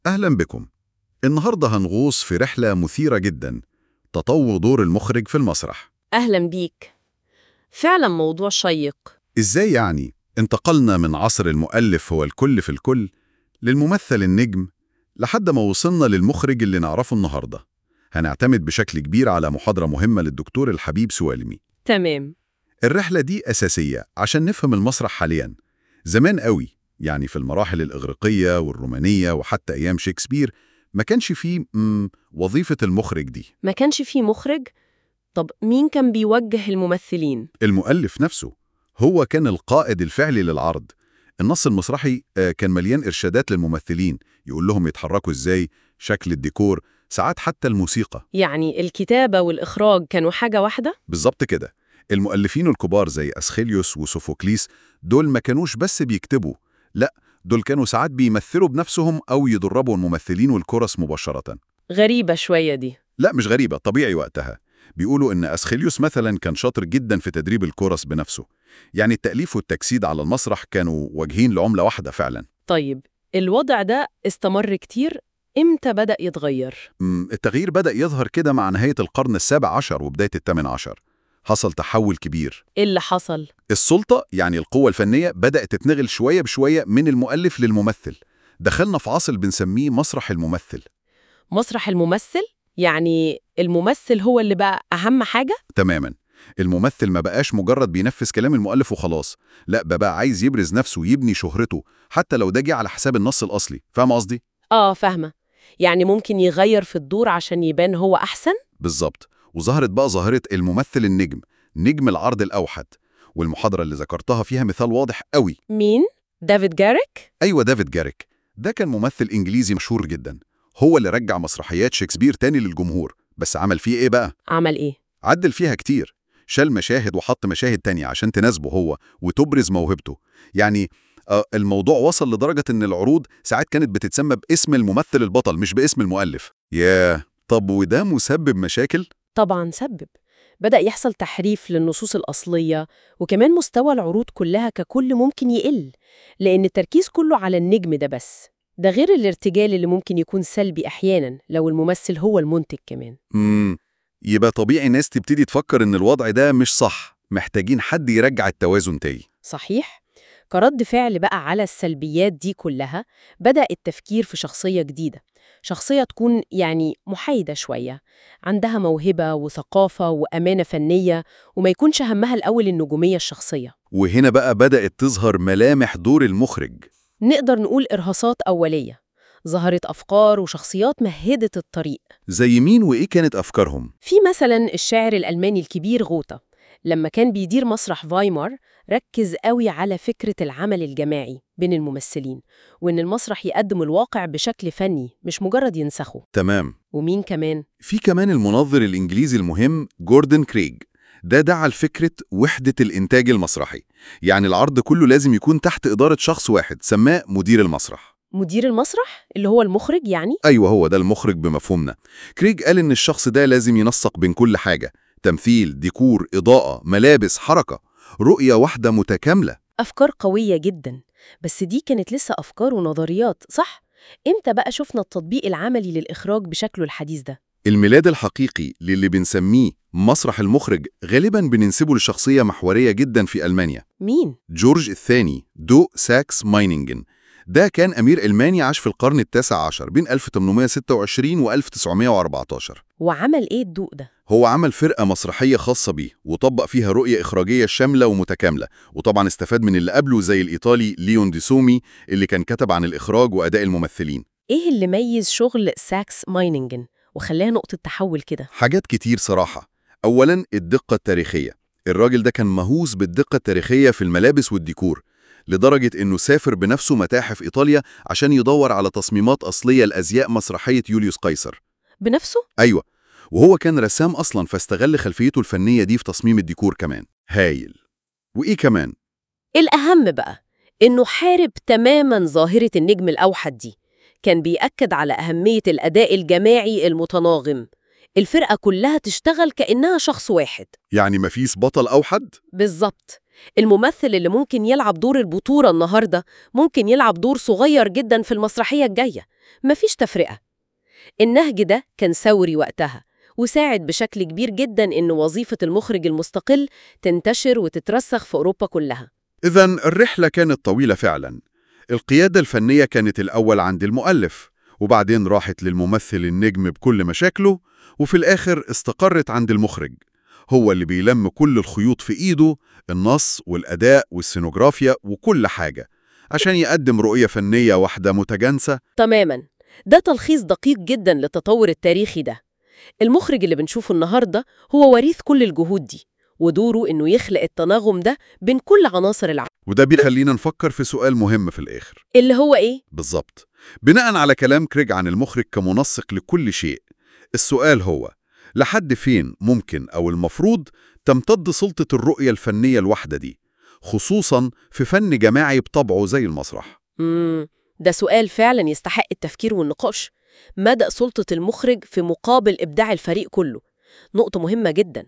أهلا بكم النهاردة هنغوص في رحلة مثيرة جدا تطور دور المخرج في المسرح أهلا بيك فعلا موضوع شيق إزاي يعني انتقلنا من عصر المؤلف هو الكل في الكل للممثل النجم لحد ما وصلنا للمخرج اللي نعرفه النهاردة هنعتمد بشكل كبير على محاضرة مهمة للدكتور الحبيب سوالمي تمام الرحلة دي أساسية عشان نفهم المسرح حاليا زمان قوي يعني في المراحل الإغريقية والرومانية وحتى أيام شكسبير ما كانش فيه مم، وظيفة المخرج دي ما كانش فيه مخرج؟ طب مين كان بيوجه الممثلين؟ المؤلف نفسه هو كان القائد الفعلي للعرض النص المسرحي آه، كان مليان إرشادات للممثلين يقول لهم يتحركوا إزاي شكل الديكور ساعات حتى الموسيقى يعني الكتابة والإخراج كانوا حاجة واحدة؟ بالظبط كده المؤلفين الكبار زي أسخيليوس وسوفوكليس دول ما كانوش بس بيكتبوا لا دول كانوا ساعات بيمثلوا بنفسهم أو يدربوا الممثلين والكورس مباشرة غريبة شوية دي لا مش غريبة طبيعي وقتها بيقولوا إن أسخيليوس مثلا كان شاطر جدا في تدريب الكورس بنفسه يعني التأليف والتجسيد على المسرح كانوا واجهين لعملة واحدة فعلا طيب الوضع ده استمر كتير إمتى بدأ يتغير؟ أمم، التغيير بدأ يظهر كده مع نهاية القرن السابع عشر وبداية الثامن عشر حصل تحول كبير إيه اللي حصل؟ السلطة يعني القوة الفنية بدأت تتنقل شوية بشوية من المؤلف للممثل دخلنا في عصر بنسميه مسرح الممثل مسرح الممثل؟ يعني الممثل هو اللي بقى أهم حاجة؟ تماما الممثل ما بقاش مجرد بينفذ كلام المؤلف وخلاص لا بقى, بقى عايز يبرز نفسه ويبني شهرته حتى لو ده جه على حساب النص الأصلي فاهم قصدي؟ آه فاهمة يعني ممكن يغير في الدور عشان يبان هو أحسن؟ بالظبط وظهرت بقى ظاهرة الممثل النجم نجم العرض الأوحد والمحاضرة اللي ذكرتها فيها مثال واضح قوي مين؟ دافيد جاريك؟ أيوة دافيد جاريك ده كان ممثل إنجليزي مشهور جدا هو اللي رجع مسرحيات شكسبير تاني للجمهور بس عمل فيه إيه بقى؟ عمل إيه؟ عدل فيها كتير شال مشاهد وحط مشاهد تانية عشان تناسبه هو وتبرز موهبته يعني آه، الموضوع وصل لدرجة إن العروض ساعات كانت بتتسمى باسم الممثل البطل مش باسم المؤلف ياه طب وده مسبب مشاكل؟ طبعا سبب بدأ يحصل تحريف للنصوص الأصلية وكمان مستوى العروض كلها ككل ممكن يقل لأن التركيز كله على النجم ده بس ده غير الارتجال اللي ممكن يكون سلبي أحيانا لو الممثل هو المنتج كمان امم يبقى طبيعي ناس تبتدي تفكر إن الوضع ده مش صح محتاجين حد يرجع التوازن تاني صحيح؟ كرد فعل بقى على السلبيات دي كلها بدأ التفكير في شخصية جديدة شخصية تكون يعني محايدة شوية عندها موهبة وثقافة وأمانة فنية وما يكونش همها الأول النجومية الشخصية وهنا بقى بدأت تظهر ملامح دور المخرج نقدر نقول إرهاصات أولية ظهرت أفكار وشخصيات مهدت الطريق زي مين وإيه كانت أفكارهم؟ في مثلا الشاعر الألماني الكبير غوتا لما كان بيدير مسرح فايمار ركز قوي على فكرة العمل الجماعي بين الممثلين وإن المسرح يقدم الواقع بشكل فني مش مجرد ينسخه تمام ومين كمان؟ في كمان المنظر الإنجليزي المهم جوردن كريج ده دعا لفكرة وحدة الإنتاج المسرحي يعني العرض كله لازم يكون تحت إدارة شخص واحد سماه مدير المسرح مدير المسرح اللي هو المخرج يعني؟ أيوة هو ده المخرج بمفهومنا كريج قال إن الشخص ده لازم ينسق بين كل حاجة تمثيل، ديكور، إضاءة، ملابس، حركة رؤية واحدة متكاملة أفكار قوية جدا بس دي كانت لسه أفكار ونظريات صح؟ إمتى بقى شفنا التطبيق العملي للإخراج بشكله الحديث ده؟ الميلاد الحقيقي للي بنسميه مسرح المخرج غالبا بننسبه لشخصية محورية جدا في ألمانيا مين؟ جورج الثاني دو ساكس ماينينجن ده كان أمير ألماني عاش في القرن التاسع عشر بين 1826 و 1914 وعمل إيه الدوق ده؟ هو عمل فرقة مسرحية خاصة بيه وطبق فيها رؤية إخراجية شاملة ومتكاملة وطبعا استفاد من اللي قبله زي الإيطالي ليون دي سومي اللي كان كتب عن الإخراج وأداء الممثلين إيه اللي ميز شغل ساكس ماينينجن وخلاها نقطة تحول كده؟ حاجات كتير صراحة أولا الدقة التاريخية الراجل ده كان مهووس بالدقة التاريخية في الملابس والديكور لدرجة إنه سافر بنفسه متاحف إيطاليا عشان يدور على تصميمات أصلية لأزياء مسرحية يوليوس قيصر بنفسه؟ أيوة وهو كان رسام أصلا فاستغل خلفيته الفنية دي في تصميم الديكور كمان هايل وإيه كمان؟ الأهم بقى إنه حارب تماماً ظاهرة النجم الأوحد دي كان بيأكد على أهمية الأداء الجماعي المتناغم الفرقة كلها تشتغل كأنها شخص واحد يعني مفيش بطل أوحد؟ بالظبط الممثل اللي ممكن يلعب دور البطولة النهاردة ممكن يلعب دور صغير جدا في المسرحية الجاية مفيش تفرقة النهج ده كان ثوري وقتها وساعد بشكل كبير جدا إن وظيفة المخرج المستقل تنتشر وتترسخ في أوروبا كلها إذا الرحلة كانت طويلة فعلا القيادة الفنية كانت الأول عند المؤلف وبعدين راحت للممثل النجم بكل مشاكله وفي الآخر استقرت عند المخرج هو اللي بيلم كل الخيوط في إيده النص والأداء والسينوغرافيا وكل حاجة عشان يقدم رؤية فنية واحدة متجانسة تماما ده تلخيص دقيق جدا للتطور التاريخي ده المخرج اللي بنشوفه النهاردة هو وريث كل الجهود دي ودوره إنه يخلق التناغم ده بين كل عناصر العمل وده بيخلينا نفكر في سؤال مهم في الآخر اللي هو إيه؟ بالظبط بناء على كلام كريج عن المخرج كمنسق لكل شيء السؤال هو لحد فين ممكن أو المفروض تمتد سلطة الرؤية الفنية الواحدة دي خصوصا في فن جماعي بطبعه زي المسرح مم. ده سؤال فعلا يستحق التفكير والنقاش مدى سلطة المخرج في مقابل إبداع الفريق كله نقطة مهمة جدا